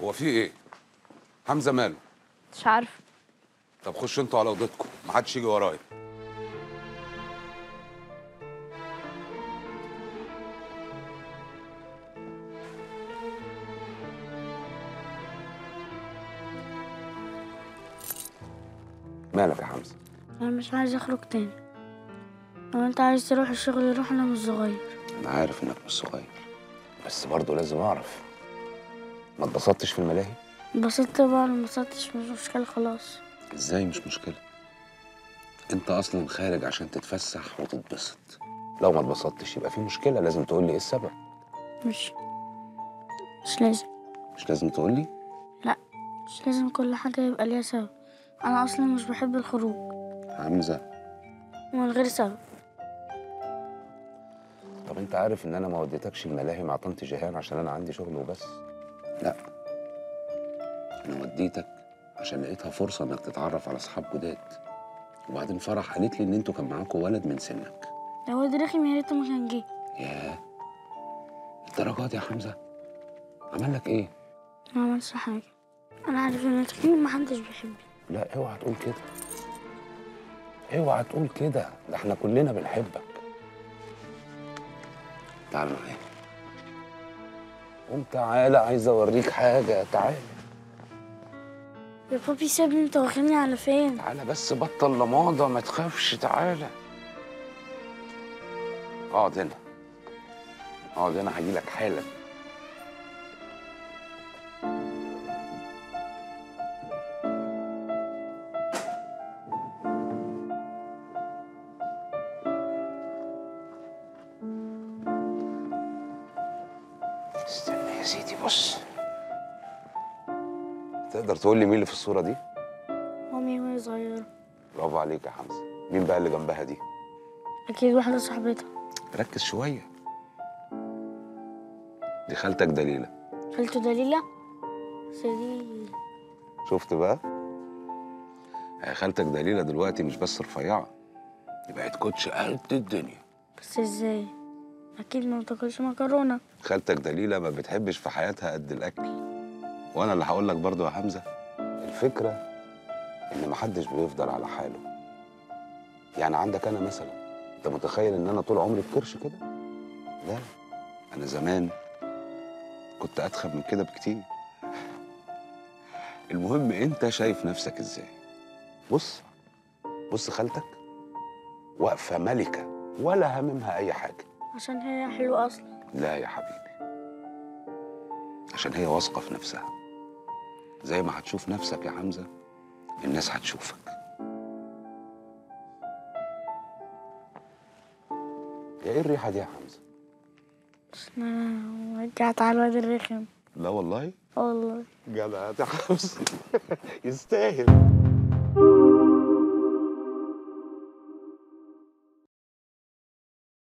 هو في ايه حمزه ماله مش عارف طب خشوا انتوا على اوضتكم محدش يجي ورايا مالك يا حمزه انا مش عايز اخرج تاني لو انت عايز تروح الشغل روح انا مش صغير انا عارف انك مش صغير بس برضه لازم اعرف ما اتبسطتش في الملاهي انبسطت بقى ما انبسطتش مش مشكلة خلاص ازاي مش مشكله انت اصلا خارج عشان تتفسح وتتبسط لو ما اتبسطتش يبقى في مشكله لازم تقول لي ايه السبب مش مش لازم مش لازم تقول لي لا مش لازم كل حاجة يبقى ليها سبب انا اصلا مش بحب الخروج حمزه من غير سبب طب انت عارف ان انا ما وديتكش الملاهي مع طنط جيهان عشان انا عندي شغل وبس لا انا وديتك عشان لقيتها فرصه انك تتعرف على اصحاب جداد وبعدين فرح قالت لي ان انتوا كان معاكم ولد من سنك لو واد رخم يا ريته ما كان جه ياه الدرجات دي يا حمزه عمل لك ايه ما عملش حاجة انا عارف ان تخين محدش بيحبني لا اوعى تقول كده اوعى تقول كده ده احنا كلنا بنحبك تعال معايا قوم تعالى عايز اوريك حاجه تعالى يا بابي سيبني انت واخدني على فين تعالى بس بطل لماضة ما تخافش تعالى اقعد هنا اقعد هنا هجيلك حالا استنى يا سيدي بص تقدر تقول لي مين اللي في الصورة دي؟ مامي وهي صغيرة برافو عليك يا حمزة مين بقى اللي جنبها دي؟ اكيد واحدة صاحبتها ركز شوية دي خالتك دليلة خالته دليلة بس دي شفت بقى؟ هي خالتك دليلة دلوقتي مش بس رفيعة دي بقت كوتش قد الدنيا بس ازاي اكيد ما بتاكلش مكرونة خالتك دليلة ما بتحبش في حياتها قد الأكل وأنا اللي هقول لك برضو يا حمزة الفكرة إن محدش بيفضل على حاله يعني عندك أنا مثلا أنت متخيل إن أنا طول عمري في كرش كده؟ لا أنا زمان كنت أتخن من كده بكتير المهم أنت شايف نفسك إزاي بص بص خالتك واقفة ملكة ولا هممها أي حاجة عشان هي حلوة اصلا لا يا حبيبي عشان هي واثقة في نفسها زي ما هتشوف نفسك يا حمزة الناس هتشوفك يا ايه الريحة دي يا حمزة؟ بس انا رجعت على الواد الرخم لا والله اه والله جدع يا حمزة يستاهل